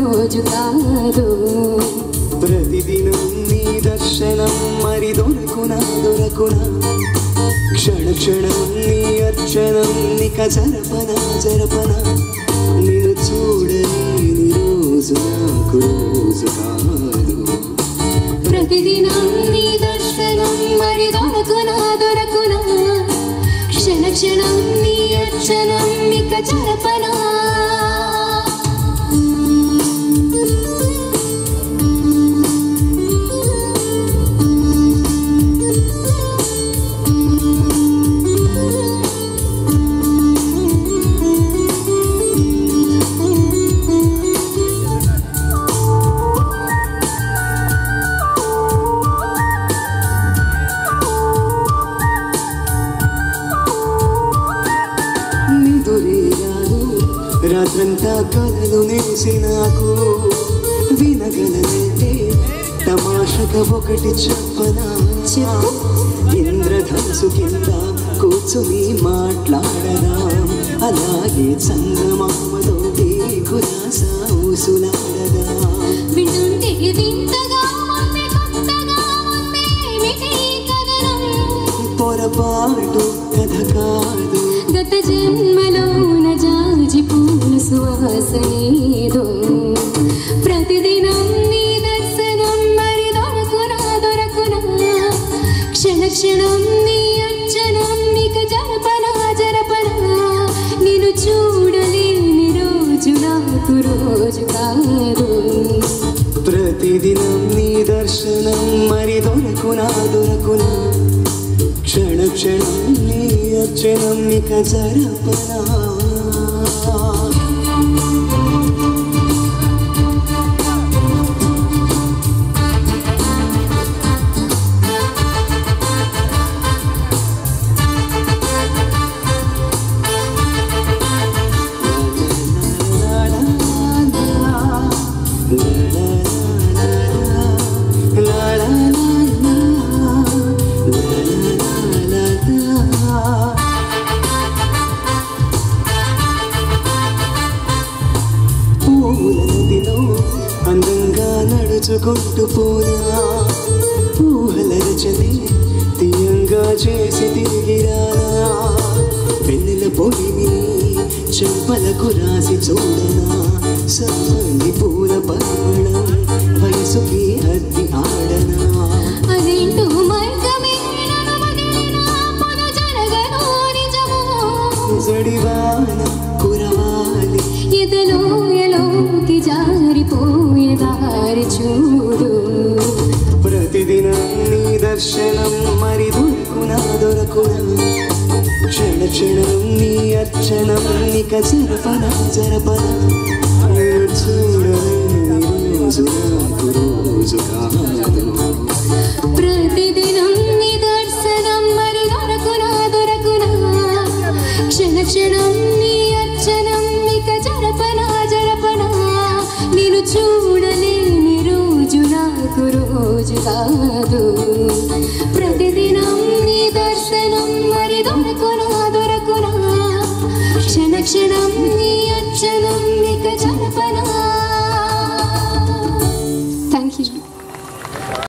రోజు కాదు ప్రతిదినం నీ దర్శనం మరి దొరకునా దొరకునా క్షణ క్షణం నీ అర్చనం నిక జరపన జరపన నిన్ను చూడలేని రోజు నాకు రోజు కాదు ప్రతిదినం నీ దర్శనం మరి దొరకునా దొరకునా క్షణ క్షణం నీ అర్చనం ఇక జరపనా నిదురే రాదు రాత్రంతా కలలు నేసి నాకు వినగలనంటే తమాషగా ఒకటి చెప్పనా చెప్పు. ఇంద్రధనుసు కింద కూర్చుని మాట్లాడదా అలాగే చందమామతో కులాస ఊసులాడదా వింటుంటే వింతగా ఉంది కొత్తగా ఉంది ఏమిటి ఈ కథనం పొరపాటు కథ కాదు గత జన్మలోన జాజి పూల సువాసనేదో ప్రతిదినం నీ దర్శనం మరి దొరకునా దొరకునా క్షణ క్షణం నీ అర్చనం ఇక జరపనా జరపనా నేను చూడలేని రోజు నాకు రోజు కాదు ప్రతిదినం నీ దర్శనం మరి దొరకునా దొరకునా క్షణ క్షణం నీ అర్చనం ఇక జరపనా పూలనదిలో అందంగా నడుచుకుంటూ పోనా ఊహల రచనే తీయంగా చేసి తిరిగిరానా వెన్నెల పొడిని చెంపలకు రాసి చూడనా సన్నని పూల పరిమళం వయసుకి అద్ది ఆడనా అదేంటో మైకమే నన్ను వదిలినా పొద జరగను నిజమో జడివాన కురవాలి ఎదలో ఎలోకి జారిపోయే దారి చూడు ప్రతిదినం నీ దర్శనం మరి దొరకునా దొరకునా క్షణ క్షణం నీ అర్చనం నిక జరపన జరపన నేను చూడలేని రోజు నాకు రోజు కాదు ప్రతిదినం నీ దర్శనం మరి దొరకునా దొరకునా క్షణ క్షణం నీ అర్చనం ఇక జరపనా జరపనా నేను చూడలేని రోజు నాకు రోజు కాదు ప్రతిదినం నీ దర్శనం మరి దొరకునా దొరకునా క్షణ క్షణం నీ అర్చనం ఇక